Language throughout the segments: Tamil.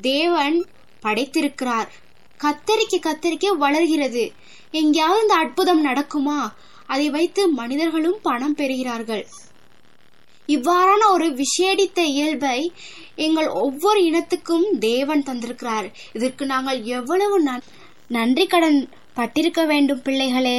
தேவன் படைத்திருக்கிறார் கத்தரிக்க கத்தரிக்க வளர்கிறது எங்கேயாவது இந்த அற்புதம் நடக்குமா அதை வைத்து மனிதர்களும் பணம் பெறுகிறார்கள் இவ்வாறான ஒரு விசேடித்த இயல்பை எங்கள் ஒவ்வொரு இனத்துக்கும் தேவன் தந்திருக்கிறார் இதற்கு நாங்கள் எவ்வளவு நன்- நன்றி கடன் பட்டிருக்க வேண்டும் பிள்ளைகளே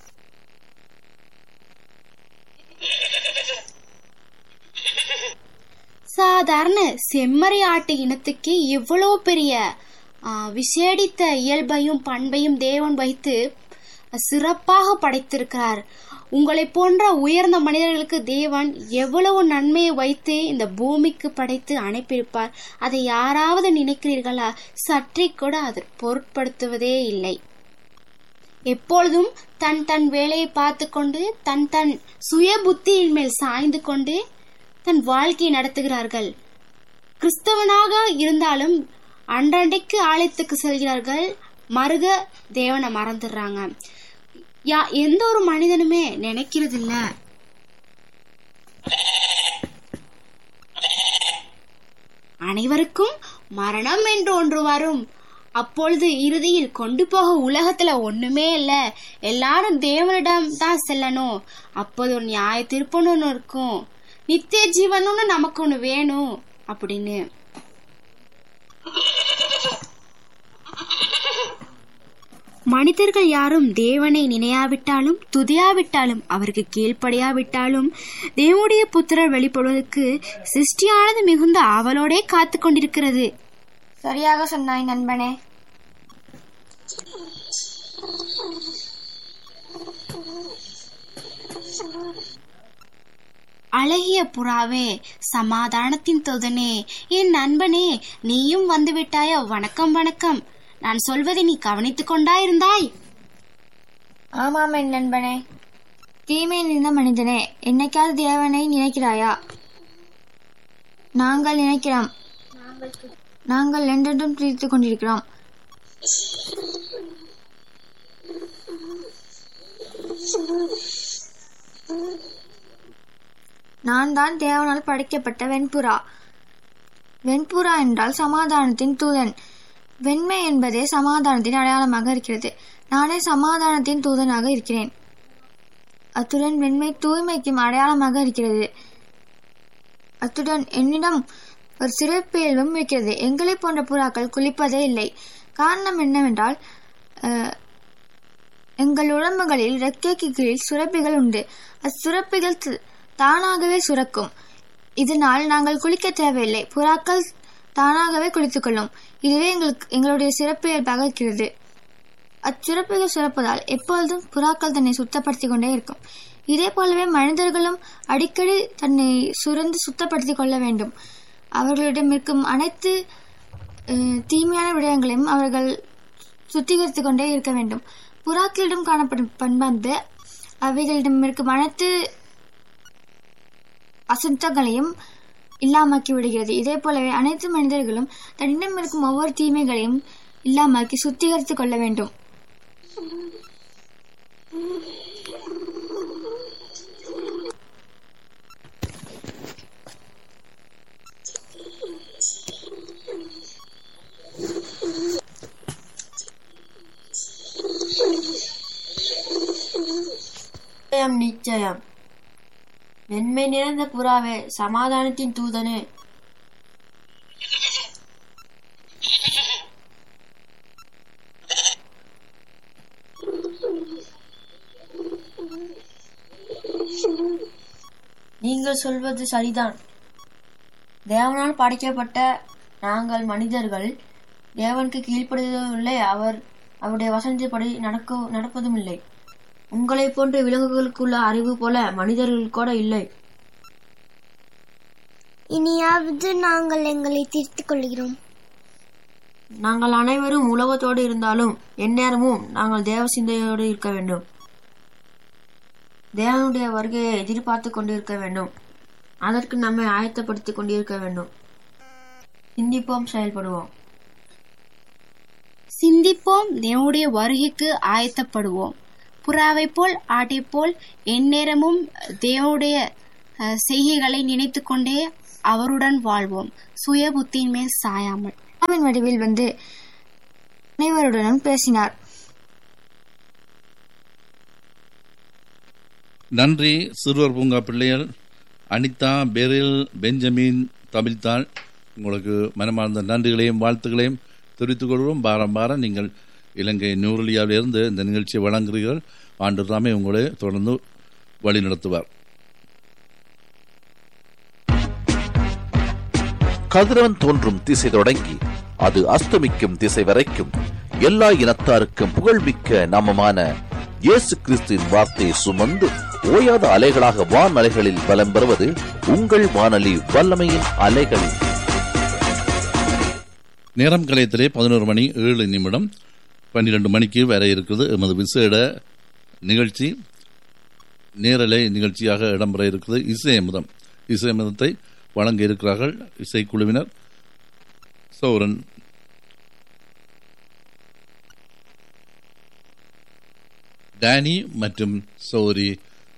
சாதாரண செம்மறி ஆட்டு இனத்துக்கு இவ்வளவு பெரிய ஆ, விசேடித்த இயல்பையும் பண்பையும் தேவன் வைத்து சிறப்பாக படைத்திருக்கிறார் உங்களை போன்ற உயர்ந்த மனிதர்களுக்கு தேவன் எவ்வளவு நன்மையை வைத்து இந்த பூமிக்கு படைத்து அனுப்பியிருப்பார் அதை யாராவது நினைக்கிறீர்களா சற்றே கூட அதை பொருட்படுத்துவதே இல்லை எப்பொழுதும் தன் தன் வேலையை பார்த்து கொண்டு தன் தன் சுய புத்தியின் மேல் சாய்ந்து கொண்டு தன் வாழ்க்கையை நடத்துகிறார்கள் கிறிஸ்தவனாக இருந்தாலும் அன்றன்றைக்கு ஆலயத்துக்கு செல்கிறார்கள் மருக தேவனை மறந்துடுறாங்க யா எந்த ஒரு மனிதனுமே நினைக்கிறது இல்ல அனைவருக்கும் மரணம் என்று ஒன்று வரும் அப்பொழுது இறுதியில் கொண்டு போக உலகத்துல ஒண்ணுமே இல்ல எல்லாரும் தேவனிடம் தான் செல்லணும் அப்போது ஒரு நியாய திருப்பன்னு ஒண்ணு இருக்கும் நித்திய ஜீவனும்னு நமக்கு ஒண்ணு வேணும் அப்படின்னு மனிதர்கள் யாரும் தேவனை நினையாவிட்டாலும் துதியாவிட்டாலும் அவருக்கு கீழ்ப்படியாவிட்டாலும் தேவனுடைய புத்திரர் வெளிப்படுவதற்கு சிருஷ்டியானது மிகுந்த ஆவலோடே காத்து கொண்டிருக்கிறது சரியாக சொன்னாய் நண்பனே அழகிய புறாவே சமாதானத்தின் தொதனே என் நண்பனே நீயும் வந்து விட்டாயோ வணக்கம் வணக்கம் நான் சொல்வதை நீ கவனித்துக் கொண்டாயிருந்தாய் ஆமாம் என் நண்பனே தீமை நிறைந்த மனிதனே என்னைக்காவது தேவனை நினைக்கிறாயா நாங்கள் நினைக்கிறோம் நாங்கள் என்றென்றும் துதித்துக் கொண்டிருக்கிறோம் நான் தான் தேவனால் படைக்கப்பட்ட வெண்புறா வெண்புறா என்றால் சமாதானத்தின் தூதன் வெண்மை என்பதே சமாதானத்தின் அடையாளமாக இருக்கிறது நானே சமாதானத்தின் தூதனாக இருக்கிறேன் அத்துடன் வெண்மை தூய்மைக்கும் அடையாளமாக இருக்கிறது அத்துடன் என்னிடம் ஒரு சிறப்பு இயல்பும் இருக்கிறது எங்களை போன்ற புறாக்கள் குளிப்பதே இல்லை காரணம் என்னவென்றால் அஹ், எங்கள் உடம்புகளில் ரெக்கைக்கு கீழ் சுரப்பிகள் உண்டு அச்சுரப்பிகள் து- தானாகவே சுரக்கும் இதனால் நாங்கள் குளிக்க தேவையில்லை புறாக்கள் தானாகவே குளித்துக்கொள்ளும் இதுவே எங்களுக்கு எங்களுடைய சிறப்பு இயல்பாக இருக்கிறது அச்சுரப்பிகள் சுரப்பதால் எப்பொழுதும் புறாக்கள் தன்னை சுத்தப்படுத்திக் கொண்டே இருக்கும் இதே போலவே மனிதர்களும் அடிக்கடி தன்னை சுரந்து சுத்தப்படுத்திக் கொள்ள வேண்டும் அவர்களிடம் இருக்கும் அனைத்து அஹ், தீமையான விடயங்களையும் அவர்கள் சுத்திகரித்துக் கொண்டே இருக்க வேண்டும் புறாக்களிடம் காணப்படும் பண்பானது அவைகளிடம் இருக்கும் அனைத்து அசுத்தங்களையும் இல்லாமக்கி விடுகிறது இதே போலவே அனைத்து மனிதர்களும் தன்னிடம் இருக்கும் ஒவ்வொரு தீமைகளையும் இல்லாமக்கி சுத்திகரித்துக் கொள்ள வேண்டும் நிச்சயம் நிச்சயம் வெண்மை நிறைந்த புறாவே சமாதானத்தின் தூதனே நீங்கள் சொல்வது சரிதான் தேவனால் படைக்கப்பட்ட நாங்கள் மனிதர்கள் தேவனுக்கு கீழ்ப்படுவதும் இல்லை அவர் அவருடைய வசனத்தின்படி நடக்க நடப்பதும் இல்லை உங்களைப் போன்ற விலங்குகளுக்குள்ள அறிவு போல மனிதர்கள் கூட இல்லை இனியாவது நாங்கள் எங்களை திருத்திக் கொள்கிறோம் நாங்கள் அனைவரும் உலகத்தோடு இருந்தாலும் எந்நேரமும் நாங்கள் தேவ சிந்தையோடு இருக்க வேண்டும் தேவனுடைய வருகையை எதிர்பார்த்து கொண்டிருக்க வேண்டும் அதற்கு நம்மை ஆயத்தப்படுத்திக் கொண்டிருக்க வேண்டும் சிந்திப்போம் செயல்படுவோம் சிந்திப்போம் தேவனுடைய வருகைக்கு ஆயத்தப்படுவோம் புறாவை போல் ஆட்டை போல் எந்நேரமும் தேவனுடைய அஹ், செய்கைகளை நினைத்து கொண்டே அவருடன் வாழ்வோம் சுய புத்தியின் மேல் சாயாமல் பிதாவின் வடிவில் வந்து அனைவருடனும் பேசினார் நன்றி சிறுவர் பூங்கா பிள்ளைகள் அனிதா பெரில் பெஞ்சமின் தமிழ்தாள் உங்களுக்கு மனமார்ந்த நன்றிகளையும் வாழ்த்துக்களையும் தெரிவித்துக் கொள்கிறோம் பாரம் பாரம் நீங்கள் இலங்கை நியூரலியாவிலிருந்து இந்த நிகழ்ச்சியை வழங்குகிறீர்கள் ஆண்டு ராமே உங்களை தொடர்ந்து வழி நடத்துவார் கதிரவன் தோன்றும் திசை தொடங்கி அது அஸ்தமிக்கும் திசை வரைக்கும் எல்லா இனத்தாருக்கும் புகழ்மிக்க நாமமான இயேசு கிறிஸ்துவின் வார்த்தையை சுமந்து ஓயாத அலைகளாக வான் அலைகளில் பலம் பெறுவது உங்கள் வானொலி வல்லமையின் அலைகள் நேரம் கலையத்திலே பதினோரு மணி ஏழு நிமிடம் பன்னிரண்டு மணிக்கு வர இருக்குது எமது விசேட நிகழ்ச்சி நேரலை நிகழ்ச்சியாக இடம்பெற இருக்கிறது இசையமுதம் இசையமுதத்தை வழங்க இருக்கிறார்கள் இசைக்குழுவினர் சௌரன் டேனி மற்றும் சௌரி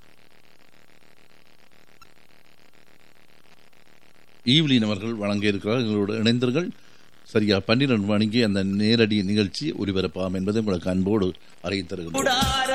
ஈவ்லின் அவர்கள் வழங்க இருக்கிறார்கள் எங்களோடு இணைந்தீர்கள் சரியா பன்னிரண்டு மணிக்கு அந்த நேரடி நிகழ்ச்சி ஒலிபரப்பாகும் என்பதை உங்களுக்கு அன்போடு அறிவித்தருகிறோம்